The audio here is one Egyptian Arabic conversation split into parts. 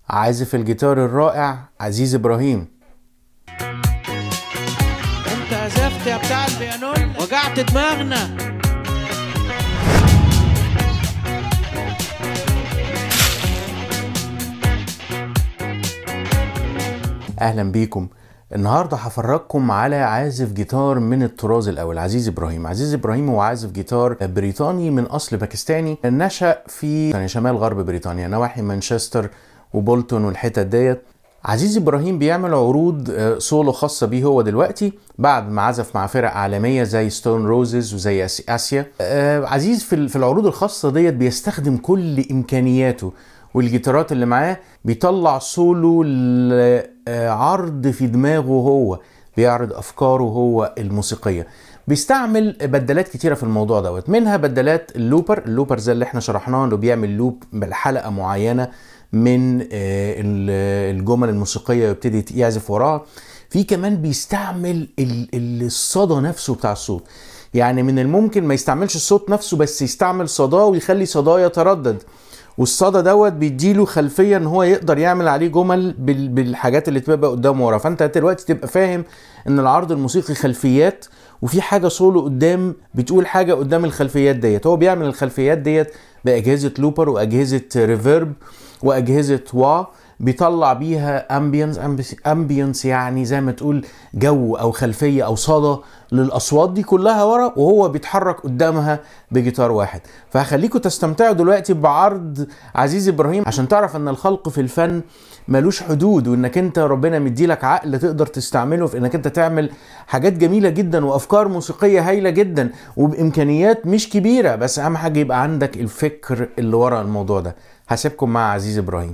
عازف الجيتار الرائع عزيز ابراهيم انت عزفت يا بتاع البيانون وجعت دماغنا اهلا بيكم النهارده هفرجكم على عازف جيتار من الطراز الاول عزيز ابراهيم عزيز ابراهيم هو عازف جيتار بريطاني من اصل باكستاني نشا في يعني شمال غرب بريطانيا نواحي مانشستر وبولتون والحتت ديت عزيز ابراهيم بيعمل عروض آه، سولو خاصه بيه هو دلوقتي بعد ما عزف مع فرق عالميه زي ستون روزز وزي آسي- اسيا آه، عزيز في ال- في العروض الخاصه ديت بيستخدم كل امكانياته والجيتارات اللي معاه بيطلع سولو لعرض في دماغه هو بيعرض افكاره هو الموسيقيه بيستعمل بدلات كتيره في الموضوع دوت منها بدلات اللوبر اللوبر زي اللي احنا شرحناه انه بيعمل لوب بحلقه معينه من آه، ال- الجمل الموسيقيه ويبتدي يعزف وراها في كمان بيستعمل ال- ال- الصدى نفسه بتاع الصوت يعني من الممكن ما يستعملش الصوت نفسه بس يستعمل صداه ويخلي صداه يتردد والصدى دوت بيديله خلفيه ان هو يقدر يعمل عليه جمل بال- بالحاجات اللي تبقى قدامه ورا فانت دلوقتي تبقى فاهم ان العرض الموسيقي خلفيات وفي حاجه سولو قدام بتقول حاجه قدام الخلفيات ديت هو بيعمل الخلفيات ديت باجهزه لوبر واجهزه ريفيرب واجهزه وا بيطلع بيها امبيانس امبيانس يعني زي ما تقول جو او خلفيه او صدى للاصوات دي كلها ورا وهو بيتحرك قدامها بجيتار واحد فهخليكم تستمتعوا دلوقتي بعرض عزيز ابراهيم عشان تعرف ان الخلق في الفن ملوش حدود وانك انت ربنا مديلك عقل تقدر تستعمله في انك انت تعمل حاجات جميله جدا وافكار موسيقيه هايله جدا وبامكانيات مش كبيره بس اهم حاجه يبقى عندك الفكر اللي ورا الموضوع ده هسيبكم مع عزيز ابراهيم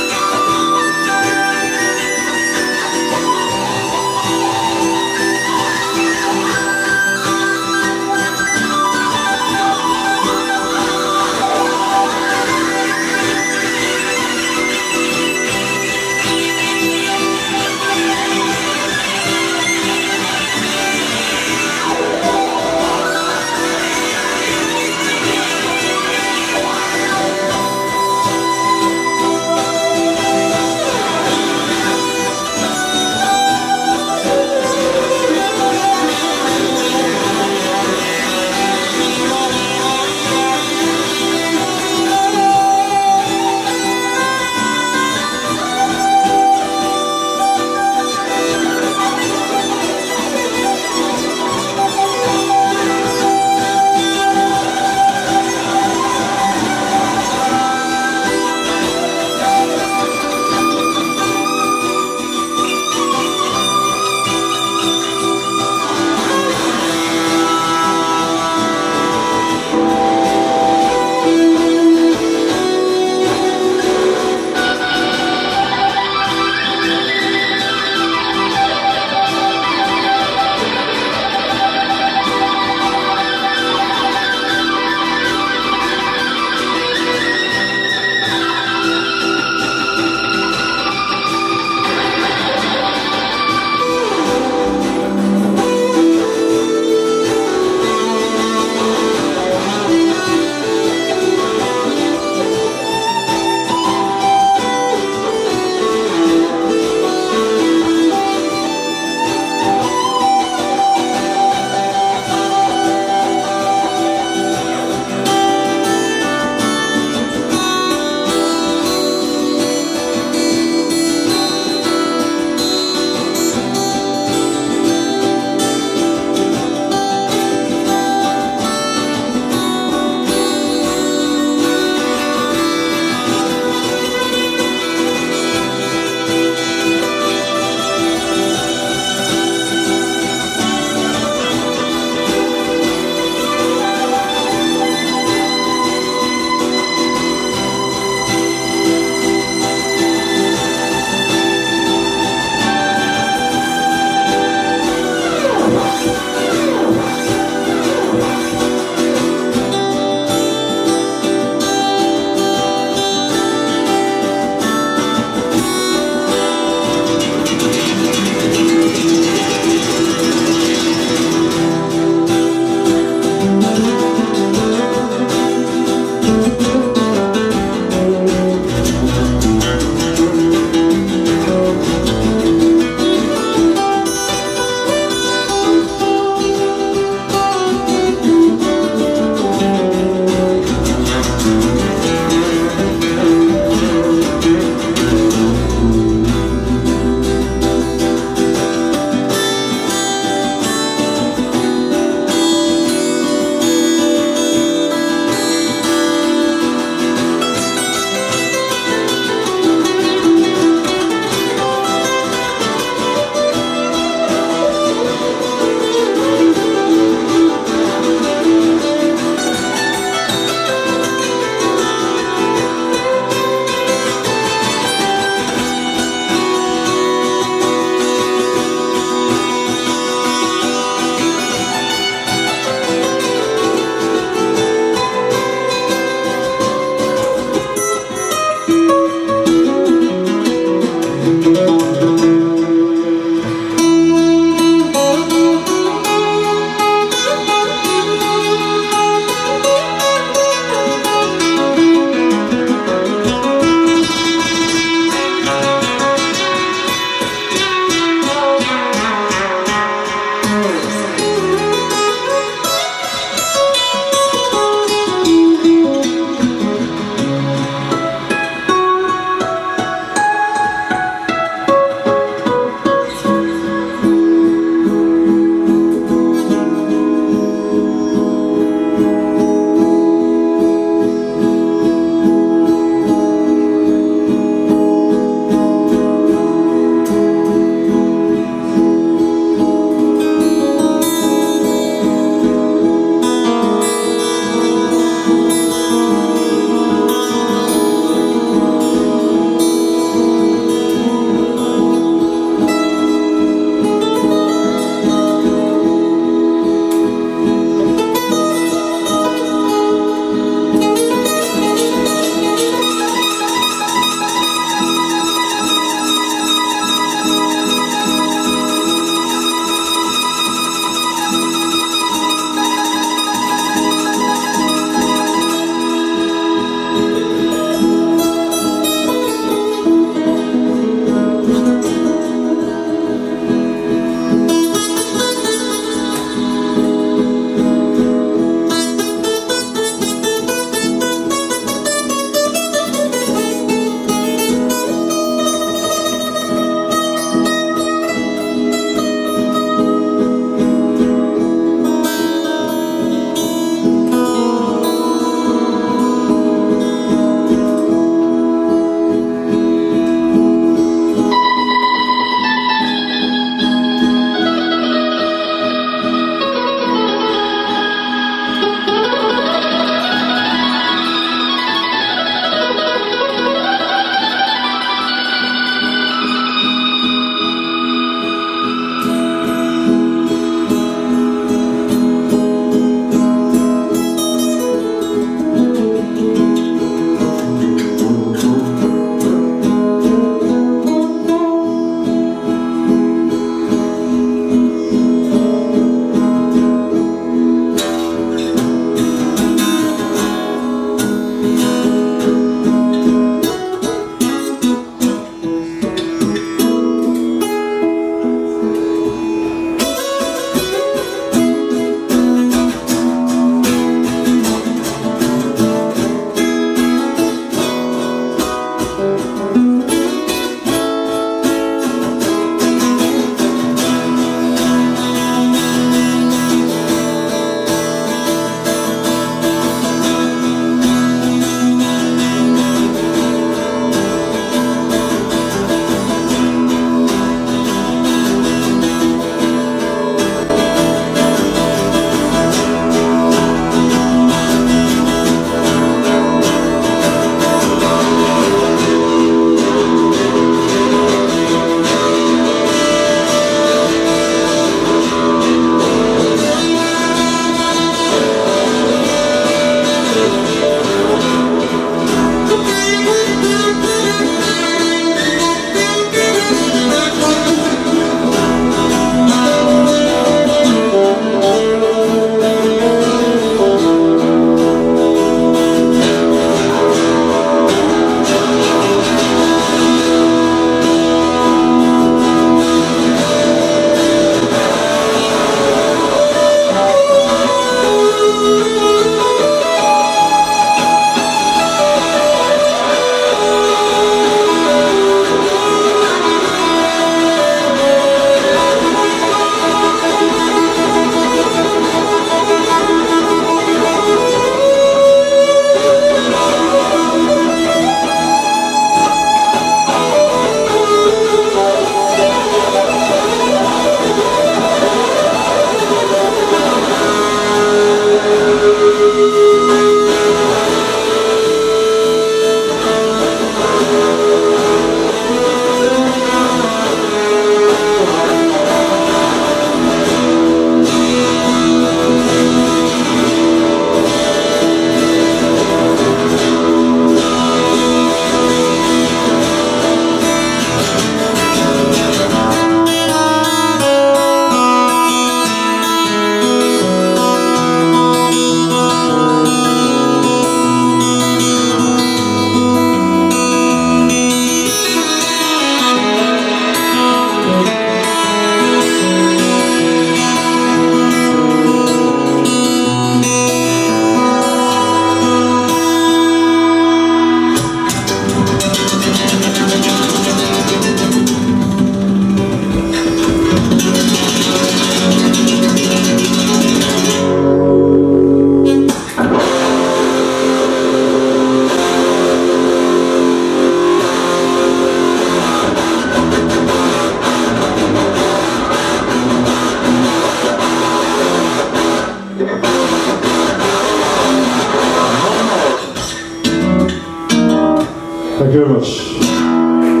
you very much.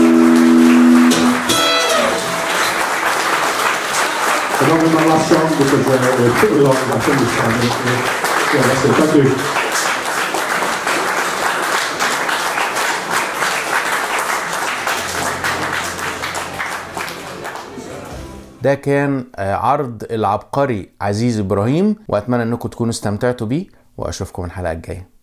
And not my last song because uh, we're pretty long. I think this time. Yeah, that's it. Thank you. ده كان آه، عرض العبقري عزيز ابراهيم واتمنى انكم تكونوا استمتعتوا بيه واشوفكم الحلقه الجايه